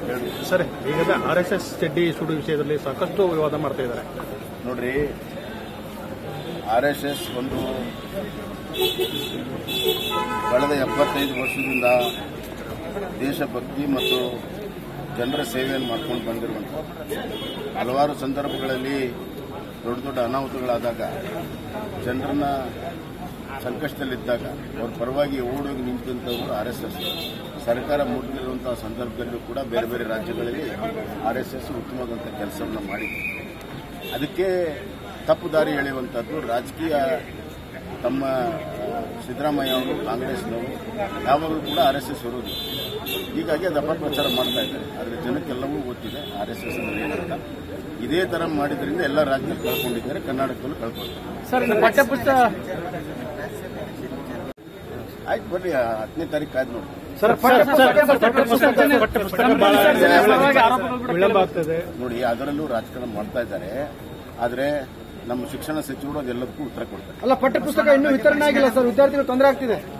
sir ಈಗ R S S ಚಡ್ಡಿ ಸುಡು ವಿಷಯದಲ್ಲಿ ಸಾಕಷ್ಟು ವಿವಾದ ಮಾಡ್ತಾ ಇದ್ದಾರೆ ನೋಡ್ರಿ ಆರ್ ಎಸ್ ಎಸ್ ಒಂದು ಕಳೆದ ಎಪ್ಪತ್ತೈದು ವರ್ಷದಿಂದ ದೇಶಭಕ್ತಿ ಮತ್ತು ಜನರ ಸೇವೆಯನ್ನು ಮಾಡ್ಕೊಂಡು ಬಂದಿರುವಂಥ ಹಲವಾರು ಸಂದರ್ಭಗಳಲ್ಲಿ ದೊಡ್ಡ ದೊಡ್ಡ ಅನಾಹುತಗಳಾದಾಗ ಜನರನ್ನ ಸಂಕಷ್ಟದಲ್ಲಿದ್ದಾಗ ಅವ್ರ ಪರವಾಗಿ ಓಡೋಗಿ ನಿಂತಂಥವ್ರು ಆರ್ ಎಸ್ ಎಸ್ ಸರ್ಕಾರ ಮುಟ್ಟಿರುವಂತಹ ಸಂದರ್ಭದಲ್ಲೂ ಕೂಡ ಬೇರೆ ಬೇರೆ ರಾಜ್ಯಗಳಲ್ಲಿ ಆರ್ ಎಸ್ ಎಸ್ ಉತ್ತಮವಾದಂಥ ಕೆಲಸವನ್ನು ಮಾಡಿದೆ ಅದಕ್ಕೆ ತಪ್ಪು ದಾರಿ ಎಳೆಯುವಂಥದ್ದು ರಾಜಕೀಯ ತಮ್ಮ ಆ, ಸಿದ್ದರಾಮಯ್ಯ ಅವರು ಕಾಂಗ್ರೆಸ್ನವರು ಯಾವಾಗಲೂ ಕೂಡ ಆರ್ ಎಸ್ ಎಸ್ ವಿರೋಧಿ ಹೀಗಾಗಿ ಅದು ಅಪಪ್ರಚಾರ ಮಾಡ್ತಾ ಇದ್ದಾರೆ ಆದರೆ ಜನಕ್ಕೆಲ್ಲವೂ ಗೊತ್ತಿದೆ ಆರ್ ಎಸ್ ಎಸ್ ಅಂದ್ರೆ ಏನಂತ ಇದೇ ತರ ಮಾಡಿದ್ರಿಂದ ಎಲ್ಲ ರಾಜ್ಯದಲ್ಲಿ ಕಳ್ಕೊಂಡಿದ್ದಾರೆ ಕರ್ನಾಟಕದಲ್ಲೂ ಕಳ್ಕೊಳ್ತಾರೆ ಸರ್ ಪಠ್ಯಪುಸ್ತಕ ಆಯ್ತು ಬರ್ರಿ ಆ ಹತ್ತನೇ ತಾರೀಕು ಕಾಯ್ದು ನೋಡಿ ಸರ್ ಪಠ್ಯಪುಸ್ತಕ ಬಹಳ ವಿಳಂಬ ಆಗ್ತದೆ ನೋಡಿ ಅದರಲ್ಲೂ ರಾಜಕಾರಣ ಮಾಡ್ತಾ ಇದ್ದಾರೆ ಆದರೆ ನಮ್ಮ ಶಿಕ್ಷಣ ಸಚಿವರು ಅದೆಲ್ಲದಕ್ಕೂ ಉತ್ತರ ಕೊಡ್ತಾರೆ ಅಲ್ಲ ಪಠ್ಯ ಪುಸ್ತಕ ಇನ್ನೂ ವಿತರಣೆ ಆಗಿಲ್ಲ ಸರ್ ವಿದ್ಯಾರ್ಥಿಗಳು ತೊಂದರೆ ಆಗ್ತಿದೆ